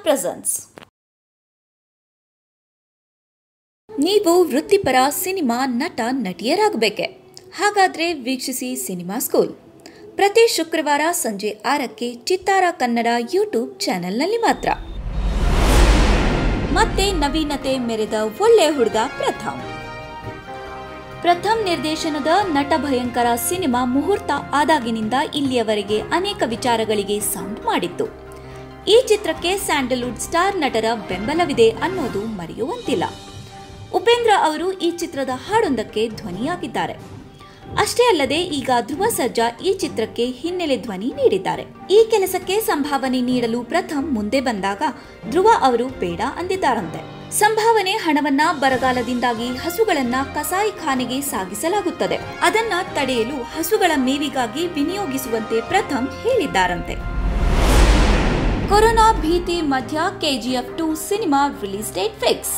presence ನೀವು ವೃತ್ತಿಪರ cinema ನಟ ನಟಿಯರಾಗಬೇಕೆ ಹಾಗಾದ್ರೆ ವೀಕ್ಷಿಸಿ ಸಿನಿಮಾ ಸ್ಕೂಲ್ ಪ್ರತಿ ಶುಕ್ರವಾರ ಸಂಜೆ ಆರಕ್ಕೆ ಚಿತ್ತಾರ ಕನ್ನಡ ಯೂಟ್ಯೂಬ್ ಚಾನೆಲ್ನಲ್ಲಿ ಮಾತ್ರ ಮತ್ತೆ ನವೀನತೆ ಮೆರೆದ ಒಳ್ಳೆ ಹುಡುಗ ಪ್ರಥಮ್ ಪ್ರಥಮ್ ನಿರ್ದೇಶನದ ನಟ ಭಯಂಕರ ಸಿನಿಮಾ ಮುಹೂರ್ತ ಆದಾಗಿನಿಂದ ಇಲ್ಲಿಯವರೆಗೆ ಅನೇಕ ವಿಚಾರಗಳಿಗೆ ಸೌಂಡ್ ಮಾಡಿತ್ತು ಈ ಚಿತ್ರಕ್ಕೆ ಸ್ಯಾಂಡಲ್ವುಡ್ ಸ್ಟಾರ್ ನಟರ ಬೆಂಬಲವಿದೆ ಅನ್ನೋದು ಮರೆಯುವಂತಿಲ್ಲ ಉಪೇಂದ್ರ ಅವರು ಈ ಚಿತ್ರದ ಹಾಡೊಂದಕ್ಕೆ ಧ್ವನಿಯಾಗಿದ್ದಾರೆ ಅಷ್ಟೇ ಅಲ್ಲದೆ ಈಗ ಧ್ರುವ ಸರ್ಜಾ ಈ ಚಿತ್ರಕ್ಕೆ ಹಿನ್ನೆಲೆ ಧ್ವನಿ ನೀಡಿದ್ದಾರೆ ಈ ಕೆಲಸಕ್ಕೆ ಸಂಭಾವನೆ ನೀಡಲು ಪ್ರಥಮ್ ಮುಂದೆ ಬಂದಾಗ ಧ್ರುವ ಅವರು ಬೇಡ ಅಂದಿದ್ದಾರಂತೆ ಸಂಭಾವನೆ ಹಣವನ್ನ ಬರಗಾಲದಿಂದಾಗಿ ಹಸುಗಳನ್ನ ಕಸಾಯಿಖಾನೆಗೆ ಸಾಗಿಸಲಾಗುತ್ತದೆ ಅದನ್ನ ತಡೆಯಲು ಹಸುಗಳ ಮೇವಿಗಾಗಿ ವಿನಿಯೋಗಿಸುವಂತೆ ಪ್ರಥಮ್ ಹೇಳಿದ್ದಾರಂತೆ ಕೊರೋನಾ ಭೀತಿ ಮಧ್ಯ KGF two cinema release date fix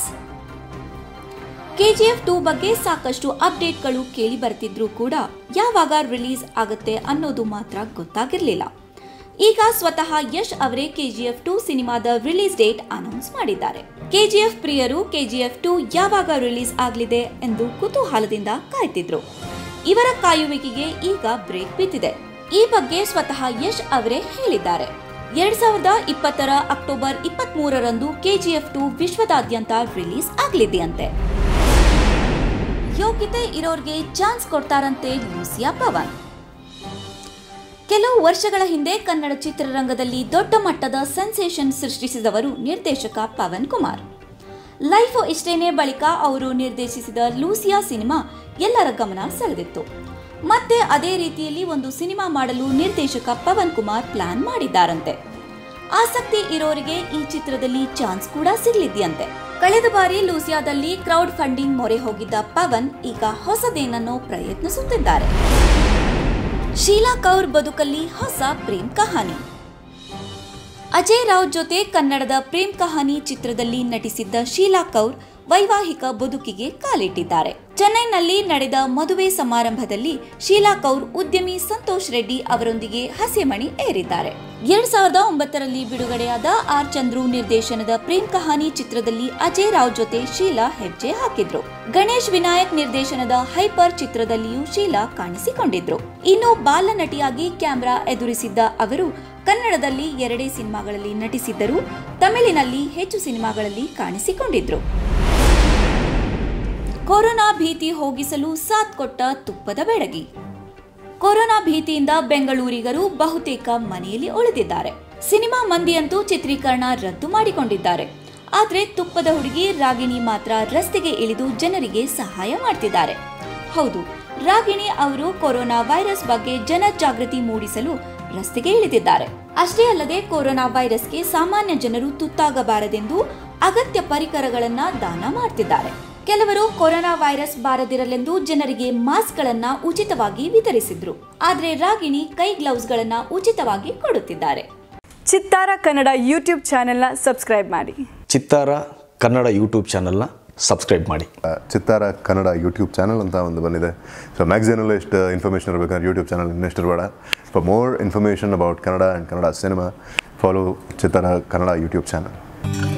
KGF two ಬಗ್ಗೆ ಸಾಕಷ್ಟು ಅಪ್ಡೇಟ್ಗಳು ಕೇಳಿ ಬರ್ತಿದ್ರು ಕೂಡ ಯಾವಾಗ ರಿಲೀಸ್ ಆಗುತ್ತೆ ಅನ್ನೋದು ಮಾತ್ರ ಗೊತ್ತಾಗಿರಲಿಲ್ಲ ಈಗ ಸ್ವತಃ ಯಶ್ ಅವರೇ ಕೆಜಿಎಫ್ ಟೂ ಸಿನಿಮಾದ ರಿಲೀಸ್ ಡೇಟ್ ಅನೌನ್ಸ್ ಮಾಡಿದ್ದಾರೆ ಕೆಜಿಎಫ್ ಪ್ರಿಯರು ಕೆಜಿಎಫ್ ಟೂ ಯಾವಾಗ ರಿಲೀಸ್ ಆಗಲಿದೆ ಎಂದು ಕುತೂಹಲದಿಂದ ಕಾಯ್ತಿದ್ರು ಇವರ ಕಾಯುವಿಕೆಗೆ ಈಗ ಬ್ರೇಕ್ ಬಿದ್ದಿದೆ ಈ ಬಗ್ಗೆ ಸ್ವತಃ ಯಶ್ ಅವರೇ ಹೇಳಿದ್ದಾರೆ ಎರಡ್ ಸಾವಿರದ ಇಪ್ಪತ್ತರ ಅಕ್ಟೋಬರ್ ಇಪ್ಪತ್ತ್ ಮೂರರಂದು ಕೆಜಿಎಫ್ ಟು ವಿಶ್ವದಾದ್ಯಂತ ರಿಲೀಸ್ ಆಗಲಿದೆಯಂತೆ ಯೋಗ್ಯತೆ ಇರೋರ್ಗೆ ಚಾನ್ಸ್ ಕೊಡ್ತಾರಂತೆ ಲೂಸಿಯಾ ಪವನ್ ಕೆಲವು ವರ್ಷಗಳ ಹಿಂದೆ ಕನ್ನಡ ಚಿತ್ರರಂಗದಲ್ಲಿ ದೊಡ್ಡ ಮಟ್ಟದ ಸೆನ್ಸೇಷನ್ ಸೃಷ್ಟಿಸಿದವರು ನಿರ್ದೇಶಕ ಪವನ್ ಕುಮಾರ್ ಲೈಫ್ ಇಷ್ಟೇನೆ ಬಳಿಕ ಅವರು ನಿರ್ದೇಶಿಸಿದ ಲೂಸಿಯಾ ಸಿನಿಮಾ ಎಲ್ಲರ ಗಮನ ಸೆಳೆದಿತ್ತು ಮತ್ತೆ ಅದೇ ರೀತಿಯಲ್ಲಿ ಒಂದು ಸಿನಿಮಾ ಮಾಡಲು ನಿರ್ದೇಶಕ ಪವನ್ ಕುಮಾರ್ ಪ್ಲಾನ್ ಮಾಡಿದ್ದಾರಂತೆ ಆಸಕ್ತಿ ಇರೋರಿಗೆ ಈ ಚಿತ್ರದಲ್ಲಿ ಚಾನ್ಸ್ ಕೂಡ ಸಿಗ್ಲಿದ್ಯಂತೆ ಕಳೆದ ಬಾರಿ ಲೂಸಿಯಾದಲ್ಲಿ ಕ್ರೌಡ್ ಫಂಡಿಂಗ್ ಮೊರೆ ಹೋಗಿದ್ದ ಪವನ್ ಈಗ ಹೊಸದೇನನ್ನೋ ಪ್ರಯತ್ನಿಸುತ್ತಿದ್ದಾರೆ ಶೀಲಾ ಕೌರ್ ಬದುಕಲ್ಲಿ ಹೊಸ ಪ್ರೇಮ್ ಕಹಾನಿ ಅಜಯ್ ರಾವ್ ಜೊತೆ ಕನ್ನಡದ ಪ್ರೇಮ್ ಕಹಾನಿ ಚಿತ್ರದಲ್ಲಿ ನಟಿಸಿದ್ದ ಶೀಲಾ ಕೌರ್ ವೈವಾಹಿಕ ಬದುಕಿಗೆ ಕಾಲಿಟ್ಟಿದ್ದಾರೆ ಚೆನ್ನೈನಲ್ಲಿ ನಡೆದ ಮದುವೆ ಸಮಾರಂಭದಲ್ಲಿ ಶೀಲಾ ಕೌರ್ ಉದ್ಯಮಿ ಸಂತೋಷ್ ರೆಡ್ಡಿ ಅವರೊಂದಿಗೆ ಹಸೆಮಣಿ ಏರಿದ್ದಾರೆ ಎರಡ್ ಸಾವಿರದ ಒಂಬತ್ತರಲ್ಲಿ ಬಿಡುಗಡೆಯಾದ ಆರ್ ಚಂದ್ರು ನಿರ್ದೇಶನದ ಪ್ರೇಮ್ ಕಹಾನಿ ಚಿತ್ರದಲ್ಲಿ ಅಜಯ್ ರಾವ್ ಜೊತೆ ಶೀಲಾ ಹೆಜ್ಜೆ ಹಾಕಿದ್ರು ಗಣೇಶ್ ವಿನಾಯಕ್ ನಿರ್ದೇಶನದ ಹೈಪರ್ ಚಿತ್ರದಲ್ಲಿಯೂ ಶೀಲಾ ಕಾಣಿಸಿಕೊಂಡಿದ್ರು ಇನ್ನು ಬಾಲ ನಟಿಯಾಗಿ ಕ್ಯಾಮ್ರಾ ಎದುರಿಸಿದ್ದ ಅವರು ಕನ್ನಡದಲ್ಲಿ ಎರಡೇ ಸಿನಿಮಾಗಳಲ್ಲಿ ನಟಿಸಿದ್ದರು ತಮಿಳಿನಲ್ಲಿ ಹೆಚ್ಚು ಸಿನಿಮಾಗಳಲ್ಲಿ ಕಾಣಿಸಿಕೊಂಡಿದ್ರು ಕೊರೋನಾ ಭೀತಿ ಹೋಗಿಸಲು ಸಾಥ್ ಕೊಟ್ಟ ತುಪ್ಪದ ಬೆಡಗಿ ಕೊರೋನಾ ಭೀತಿಯಿಂದ ಬೆಂಗಳೂರಿಗರು ಬಹುತೇಕ ಮನೆಯಲ್ಲಿ ಉಳಿದಿದ್ದಾರೆ ಸಿನಿಮಾ ಮಂದಿಯಂತೂ ಚಿತ್ರೀಕರಣ ರದ್ದು ಮಾಡಿಕೊಂಡಿದ್ದಾರೆ ಆದ್ರೆ ತುಪ್ಪದ ಹುಡುಗಿ ರಾಗಿಣಿ ಮಾತ್ರ ರಸ್ತೆಗೆ ಇಳಿದು ಜನರಿಗೆ ಸಹಾಯ ಮಾಡ್ತಿದ್ದಾರೆ ಹೌದು ರಾಗಿಣಿ ಅವರು ಕೊರೋನಾ ವೈರಸ್ ಬಗ್ಗೆ ಜನ ಜಾಗೃತಿ ಮೂಡಿಸಲು ರಸ್ತೆಗೆ ಇಳಿದಿದ್ದಾರೆ ಅಷ್ಟೇ ಅಲ್ಲದೆ ಕೊರೋನಾ ವೈರಸ್ಗೆ ಸಾಮಾನ್ಯ ಜನರು ತುತ್ತಾಗಬಾರದೆಂದು ಅಗತ್ಯ ಪರಿಕರಗಳನ್ನ ದಾನ ಮಾಡ್ತಿದ್ದಾರೆ ಕೆಲವರು ಕೊರೋನಾ ವೈರಸ್ ಬಾರದಿರಲೆಂದು ಜನರಿಗೆ ಮಾಸ್ಕ್ಗಳನ್ನ ಉಚಿತವಾಗಿ ವಿತರಿಸಿದ್ರು ಆದ್ರೆ ರಾಗಿಣಿ ಕೈ ಗ್ಲೌಸ್ಗಳನ್ನ ಉಚಿತವಾಗಿ ಕೊಡುತ್ತಿದ್ದಾರೆ ಚಿತ್ತಾರ ಕನ್ನಡ ಯೂಟ್ಯೂಬ್ ಚಾನೆಲ್ನ ಸಬ್ಸ್ಕ್ರೈಬ್ ಮಾಡಿ ಚಿತ್ತಾರ ಕನ್ನಡ ಯೂಟ್ಯೂಬ್ ಚಾನಲ್ನ ಸಬ್ಸ್ಕ್ರೈಬ್ ಮಾಡಿ ಚಿತ್ತಾರ ಕನ್ನಡ ಯೂಟ್ಯೂಬ್ ಚಾನಲ್ ಅಂತ ಒಂದು ಬಂದಿದೆ ಸೊ ಮ್ಯಾಗ್ಝಿನಲ್ಲೂ ಎಷ್ಟು ಇನ್ಫಾರ್ಮೇಷನ್ ಇರಬೇಕಂದ್ರೆ ಯೂಟ್ಯೂಬ್ ಚಾನಲ್ ಇನ್ನೆಷ್ಟು ಇರಬೇಡ for more information about Kannada and Kannada cinema follow Chittara Kannada YouTube channel